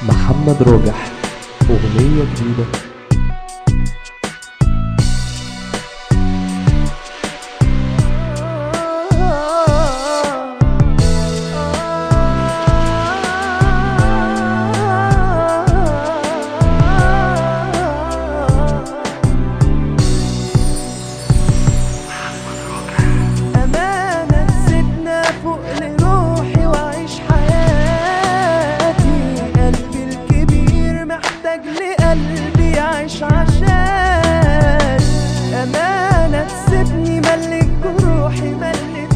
محمد راجح أغنية جديدة أمانة تسيبنا فوق لروحي وأعيش حياتي قلبي الكبير محتاج لقلبي يعيش عشان أمانة تسيبني ملك جروحي ملك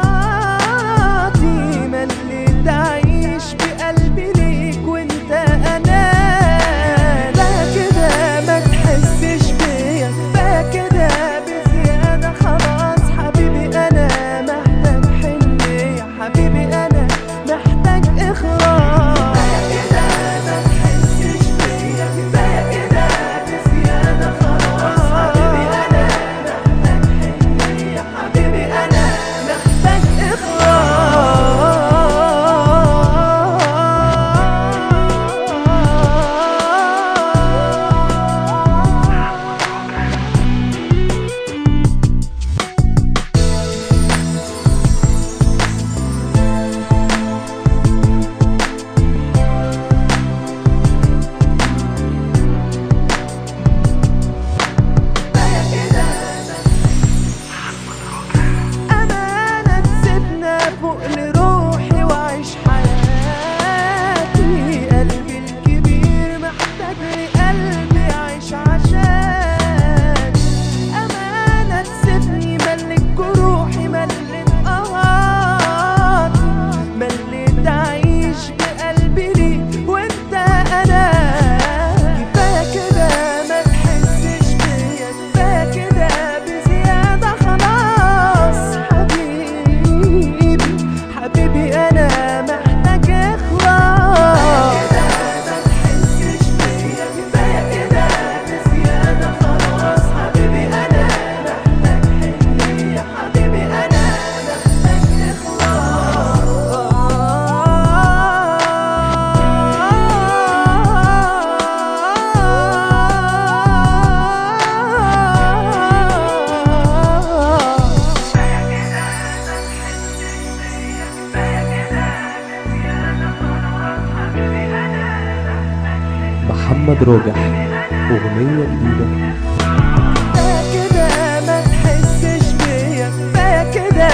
قهاتي مليت أعيش بقلبي ليك وأنت أنا كفاية كده ما تحسش بيا كفاية كده بزيادة خلاص حبيبي أنا محتاج حنية حبيبي أنا محتاج إخلاص كفاية كده ما تحسش بيا كفاية كده بزيادة خلاص حبيبي أنا محتاج حنية حبيبي أنا محتاج إخلاص أمانة تسيبنا فوق لروحي وأعيش حياتي قلبي الكبير محتاج لقلبي يعيش عشان أمانة تسيبني ملك جروحي ملت قهاتي مليت أعيش بقلبي ليك وأنت أنا كفاية كده ما تحسش بيا كفاية كده بزيادة خلاص حبيبي حبيبي أنا محتاج إخلاص كفاية كده بزيادة خلاص حبيبي أنا محتاج حنية حبيبي أنا محتاج إخلاص محمد راجح أغنية جديدة كفاية كده ما تحسش بيا كفاية كده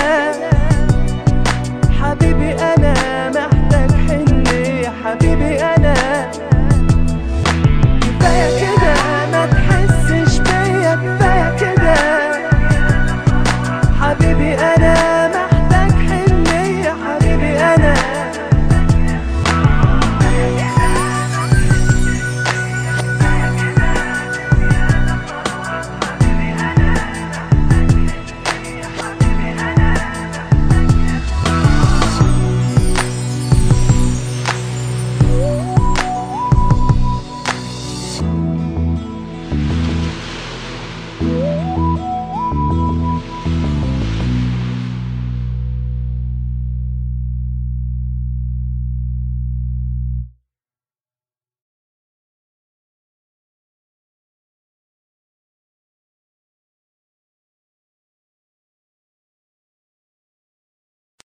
حبيبي أنا محتاج حنية حبيبي أنا كفاية كده